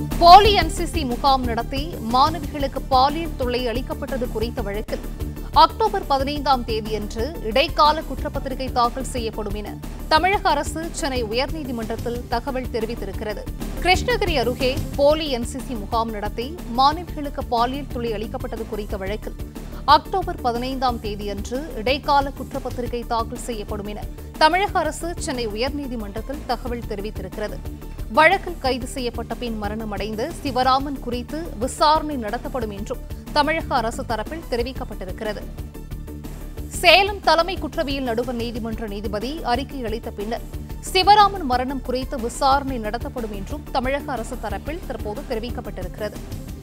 போலி என்சிசி முகாம் நடத்தி மாணவிகளுக்கு பாலியல் தொல்லை அளிக்கப்பட்டது குறித்த வழக்கில் அக்டோபர் பதினைந்தாம் தேதியன்று இடைக்கால குற்றப்பத்திரிகை தாக்கல் செய்யப்படும் என தமிழக அரசு சென்னை உயர்நீதிமன்றத்தில் தகவல் தெரிவித்திருக்கிறது கிருஷ்ணகிரி அருகே போலி என்சிசி முகாம் நடத்தி மாணவிகளுக்கு பாலியல் தொல்லை அளிக்கப்பட்டது குறித்த வழக்கில் அக்டோபர் பதினைந்தாம் தேதியன்று இடைக்கால குற்றப்பத்திரிகை தாக்கல் செய்யப்படும் என தமிழக அரசு சென்னை உயர்நீதிமன்றத்தில் தகவல் தெரிவித்திருக்கிறது வழக்கில் கைது செய்யப்பட்ட பின் மரணமடைந்த சிவராமன் குறித்து விசாரணை நடத்தப்படும் என்றும் தமிழக அரசு தரப்பில் தெரிவிக்கப்பட்டிருக்கிறது சேலம் தலைமை குற்றவியல் நடுவர் நீதிமன்ற நீதிபதி அறிக்கை அளித்த பின்னர் சிவராமன் மரணம் குறித்து விசாரணை நடத்தப்படும் என்றும் தமிழக அரசு தரப்பில் தற்போது தெரிவிக்கப்பட்டிருக்கிறது